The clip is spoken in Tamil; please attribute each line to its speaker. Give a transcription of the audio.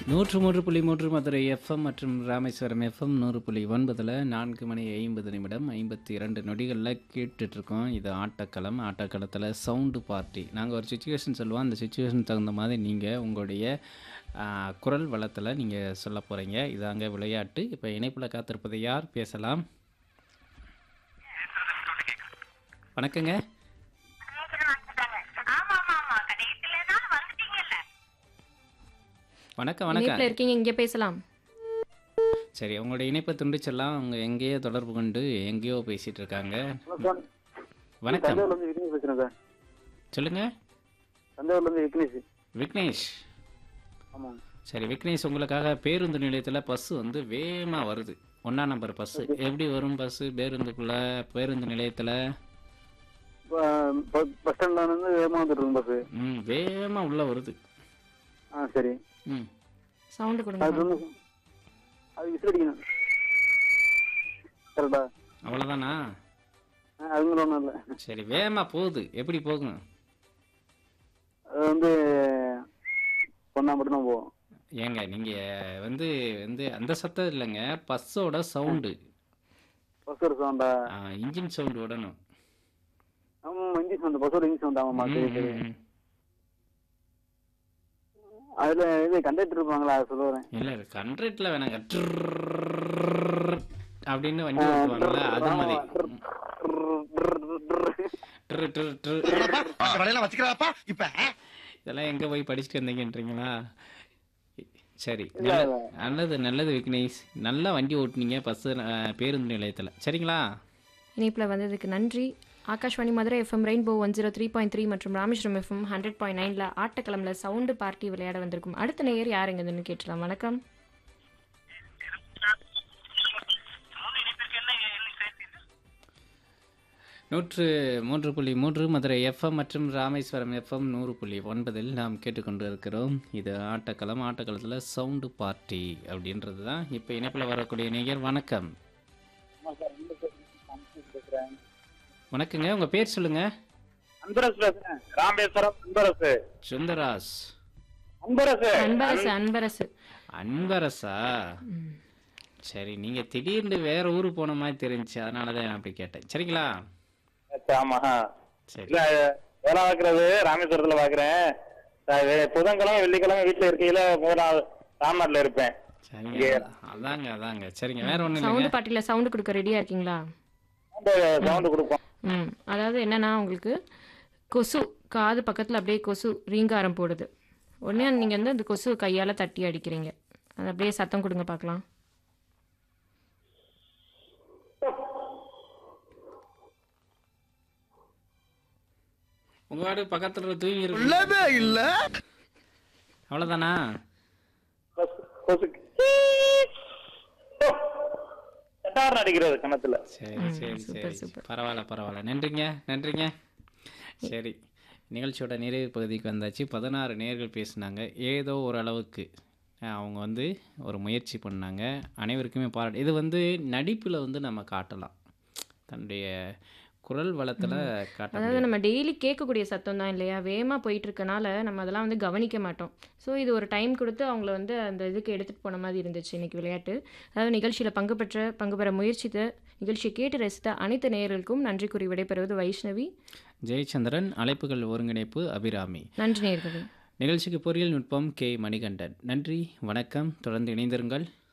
Speaker 1: நூற்று மூன்று புள்ளி மூன்று மதுரை எஃப்எம் மற்றும் ராமேஸ்வரம் எஃப்எம் நூறு புள்ளி ஒன்பதில் நான்கு மணி ஐம்பது நிமிடம் ஐம்பத்தி இரண்டு நொடிகளில் கேட்டுட்ருக்கோம் இது ஆட்டக்களம் ஆட்டக்களத்தில் சவுண்டு பார்ட்டி நாங்கள் ஒரு சுச்சுவேஷன் சொல்லுவோம் அந்த சுச்சுவேஷன் தகுந்த மாதிரி நீங்கள் உங்களுடைய ஆ, குரல் வளத்தில் நீங்கள் சொல்ல போகிறீங்க இதாங்க விளையாட்டு இப்போ இணைப்பில் காத்திருப்பது யார் பேசலாம் வணக்கங்க
Speaker 2: ஆமா ஆமா ஆமா கடைசியில தான் வந்துட்டீங்கல்ல
Speaker 1: வணக்கம் வணக்கம்
Speaker 3: இணைப்பில் இருக்கீங்க இங்கே பேசலாம்
Speaker 1: சரி உங்களுடைய இணைப்பை துண்டிச்சிடலாம் அவங்க எங்கேயோ தொடர்பு கொண்டு எங்கேயோ பேசிகிட்டு இருக்காங்க
Speaker 4: சார்
Speaker 1: வணக்கம்
Speaker 4: தஞ்சாவூர்லேருந்து விக்னேஷ் பேசுகிறேன் சார்
Speaker 1: சொல்லுங்கள்
Speaker 4: தஞ்சாவூர்லேருந்து விக்னேஷ்
Speaker 1: விக்னேஷ்
Speaker 4: ஆமாங்க
Speaker 1: சரி விக்னேஷ் உங்களுக்காக பேருந்து நிலையத்தில் பஸ்ஸு வந்து வேகமாக வருது ஒன்றா நம்பர் பஸ்ஸு எப்படி வரும் பஸ்ஸு பேருந்துக்குள்ளே பேருந்து நிலையத்தில்
Speaker 4: இப்போ பஸ் ஸ்டாண்ட்லேருந்து வேகமாக வந்துட்டு இருக்கு பஸ்ஸு
Speaker 1: ம் வேகமாக உள்ளே வருது
Speaker 4: ஆ சரி
Speaker 1: ம்
Speaker 3: சவுண்டு கொடுங்க
Speaker 4: அது வந்து அது விசில் அடிக்கணும் கரெக்டா
Speaker 1: அவ்வளோதானா
Speaker 4: ஆ அதுங்களும் ஒன்றும் இல்லை
Speaker 1: சரி வேகமாக போகுது எப்படி போகும்
Speaker 4: அது வந்து பொண்ணா மட்டும்தான் போவோம்
Speaker 1: ஏங்க நீங்கள் வந்து வந்து அந்த சத்தம் இல்லைங்க பஸ்ஸோட சவுண்டு
Speaker 4: பஸ் ஒரு சவுண்டா
Speaker 1: இன்ஜின் சவுண்டு விடணும்
Speaker 4: ஆமாம் இஞ்சி சவுண்டு பஸ்ஸோட இஞ்சி சவுண்ட் ஆமாம்மா சரி சரி
Speaker 1: ம், ம்.
Speaker 4: அதில் இது கண்டக்டர் இருப்பாங்களா அதை சொல்ல வரேன்
Speaker 1: இல்லை கண்ட்ரேட்டில் வேணாங்க ட்ரர் அப்படின்னு வண்டி ஓட்டுவாங்கல்ல அது மாதிரி ட்ரு, ட்ரு, ட்ரு.
Speaker 5: அந்த வேலையெல்லாம் வச்சுக்கிறாப்பா இப்ப
Speaker 1: இதெல்லாம் எங்க போய் படிச்சுட்டு வந்தீங்கன்றீங்களா சரி நல்ல- நல்லது நல்லது விக்னேஷ் நல்லா வண்டி ஓட்டுனீங்க பஸ் பேருந்து நிலையத்தில் சரிங்களா
Speaker 3: இணைப்பில் வந்ததுக்கு நன்றி Akashvani Madurai FM rainbow one zero three point three மற்றும் ராமேஸ்வரம் எஃப்எம் ஹண்ட்ரட் பாயிண்ட் நைனில் ஆட்டக்கிழமில் சவுண்டு பார்ட்டி விளையாட வந்திருக்கும் அடுத்த நேயர் யாருங்கன்னு கேட்டலாம் வணக்கம்
Speaker 1: நூற்று மூன்று புள்ளி மூன்று மதுரை எஃப்எம் மற்றும் ராமேஸ்வரம் எஃப்எம் நூறு புள்ளி ஒன்பதில் நாம் கேட்டுக்கொண்டு இருக்கிறோம் இது ஆட்டக்களம் ஆட்டக்களத்தில் சவுண்டு பார்ட்டி அப்படின்றது தான் இப்போ இணைப்பில் வரக்கூடிய நேயர் வணக்கம் வணக்கங்க உங்கள் பேர் சொல்லுங்கள்
Speaker 4: அன்பரசு பேசுறேன் ராமேஸ்வரம் அன்பரசு
Speaker 1: சுந்தராஸ்
Speaker 4: அன்பரசு
Speaker 3: அன்பரசு அன்பரசு
Speaker 1: அன்பரசா சரி நீங்கள் திடீர்னு வேற ஊருக்கு போன மாதிரி தெரிஞ்சுச்சு அதனால தான் நான் அப்படி கேட்டேன் சரிங்களா
Speaker 4: ஆமா
Speaker 1: சரி
Speaker 4: இல்ல வேலை பாக்குறது ராமேஸ்வரத்துல பாக்குறேன் அது புதன்கிழமை வெள்ளிக்கிழமை வீட்டுல இருக்கையில முதல் நாள் ராம்நாட்ல இருப்பேன்
Speaker 1: சரிங்க அதாங்க அதாங்க சரிங்க வேற ஒன்றும்
Speaker 3: சவுண்டு
Speaker 1: இல்லைங்க
Speaker 3: பார்ட்டியில் சவுண்டு கொடுக்க ரெடியாக இருக்கீங்களா
Speaker 4: சவுண்ட் கொடுப்போம்
Speaker 3: ம் அதாவது என்னன்னா உங்களுக்கு கொசு காது பக்கத்தில் அப்படியே கொசு ரீங்காரம் போடுது உடனே நீங்கள் வந்து அந்த கொசு கையால் தட்டி அடிக்கிறீங்க அது அப்படியே சத்தம் கொடுங்க பார்க்கலாம்
Speaker 1: உங்க வாடு பக்கத்துல தூங்கி இருக்கு
Speaker 5: இல்லவே இல்ல
Speaker 1: அவ்வளோதானா
Speaker 4: கொசுக்கு செட்டார் அடிக்கிறது கணத்துல
Speaker 1: சரி சரி சரி பரவாயில்ல பரவாயில்ல நன்றிங்க நன்றிங்க சரி நிகழ்ச்சியோட நிறைவு பகுதிக்கு வந்தாச்சு பதினாறு நேர்கள் பேசினாங்க ஏதோ ஒரு அளவுக்கு அஹ், அவங்க வந்து ஒரு முயற்சி பண்ணாங்க அனைவருக்குமே பாராட்டு இது வந்து நடிப்பில் வந்து நம்ம காட்டலாம் தன்னுடைய குரல் வளத்தில் காட்ட
Speaker 3: அதாவது நம்ம டெய்லி கேட்கக்கூடிய சத்தம் தான் இல்லையா வேகமாக போயிட்டு இருக்கனால நம்ம அதெல்லாம் வந்து கவனிக்க மாட்டோம் ஸோ இது ஒரு டைம் கொடுத்து அவங்கள வந்து அந்த இதுக்கு எடுத்துகிட்டு போன மாதிரி இருந்துச்சு இன்னைக்கு விளையாட்டு அதாவது நிகழ்ச்சியில் பங்கு பெற்ற பங்கு பெற முயற்சித்த நிகழ்ச்சியை கேட்டு ரசித்த அனைத்து நேயர்களுக்கும் நன்றி கூறி விடைபெறுவது வைஷ்ணவி
Speaker 1: ஜெயச்சந்திரன் அழைப்புகள் ஒருங்கிணைப்பு அபிராமி
Speaker 3: நன்றி நேயர்களே
Speaker 1: நிகழ்ச்சிக்கு பொறியியல் நுட்பம் கே மணிகண்டன் நன்றி வணக்கம் தொடர்ந்து இணைந்திருங்கள்